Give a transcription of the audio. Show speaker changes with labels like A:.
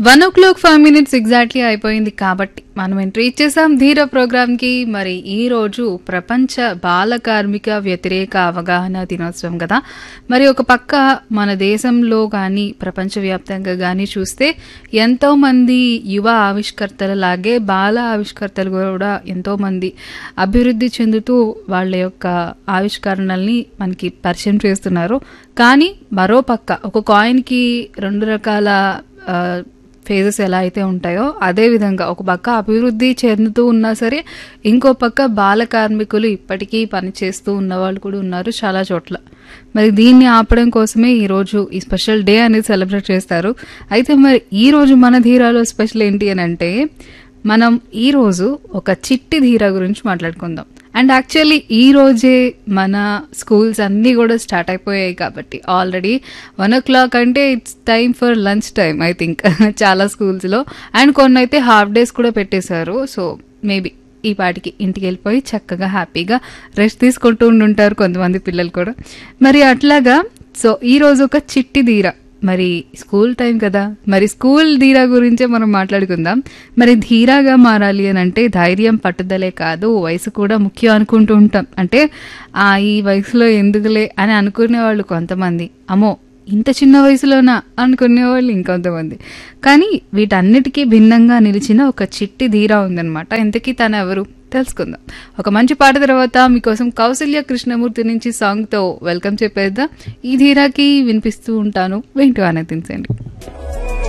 A: one o'clock five minutes exactly అయిపోయింది కాబట్టి మనం ఎంట్రీ ఇచ్చేసాం ధీర ప్రోగ్రామ్కి మరి ఈ రోజు ప్రపంచ బాల కార్మిక వ్యతిరేక అవగాహన దినోత్సవం కదా మరి ఒక పక్క మన దేశంలో కానీ ప్రపంచవ్యాప్తంగా కానీ చూస్తే ఎంతో మంది యువ ఆవిష్కర్తల లాగే బాల ఆవిష్కర్తలు కూడా ఎంతో మంది అభివృద్ధి చెందుతూ వాళ్ళ యొక్క ఆవిష్కరణల్ని మనకి పరిచయం చేస్తున్నారు కానీ మరో పక్క ఒక కాయిన్కి రెండు రకాల ఆ, ఫేజెస్ ఎలా అయితే ఉంటాయో అదే విధంగా ఒక పక్క అభివృద్ధి చెందుతూ ఉన్నా సరే ఇంకో పక్క బాల కార్మికులు ఇప్పటికీ పనిచేస్తూ ఉన్న వాళ్ళు కూడా ఉన్నారు చాలా చోట్ల మరి దీన్ని ఆపడం కోసమే ఈరోజు ఈ స్పెషల్ డే అనేది సెలబ్రేట్ చేస్తారు అయితే మరి ఈ రోజు మన ధీరాలో స్పెషల్ ఏంటి అని అంటే మనం ఈ రోజు ఒక చిట్టి ధీర గురించి మాట్లాడుకుందాం అండ్ యాక్చువల్లీ ఈ రోజే మన స్కూల్స్ అన్నీ కూడా స్టార్ట్ అయిపోయాయి కాబట్టి ఆల్రెడీ వన్ ఓ క్లాక్ అంటే it's time for lunch time I think చాలా స్కూల్స్లో అండ్ కొన్ని అయితే హాఫ్ డేస్ కూడా పెట్టేశారు సో మేబీ ఈ పాటికి ఇంటికి వెళ్ళిపోయి చక్కగా హ్యాపీగా రెస్ట్ తీసుకుంటూ ఉండుంటారు కొంతమంది పిల్లలు కూడా మరి అట్లాగా సో ఈ రోజు ఒక చిట్టి ధీర మరి స్కూల్ టైం కదా మరి స్కూల్ ధీరా గురించే మనం మాట్లాడుకుందాం మరి ధీరాగా మారాలి అని అంటే ధైర్యం పట్టుదలే కాదు వయసు కూడా ముఖ్యం అనుకుంటూ ఉంటాం అంటే ఆ ఈ వయసులో ఎందుకులే అని అనుకునే వాళ్ళు కొంతమంది అమ్మో ఇంత చిన్న వయసులోనా అనుకునే వాళ్ళు ఇంకొంతమంది కానీ వీటన్నిటికీ భిన్నంగా నిలిచిన ఒక చిట్టి ధీరా ఉందన్నమాట ఇంతకీ తను ఎవరు తెలుసుకుందాం ఒక మంచి పాట తర్వాత మీకోసం కౌసల్య కృష్ణమూర్తి నుంచి సాంగ్తో వెల్కమ్ చెప్పేద్దాం ఈ ధీరాకి వినిపిస్తూ ఉంటాను వింటూ ఆనందించండి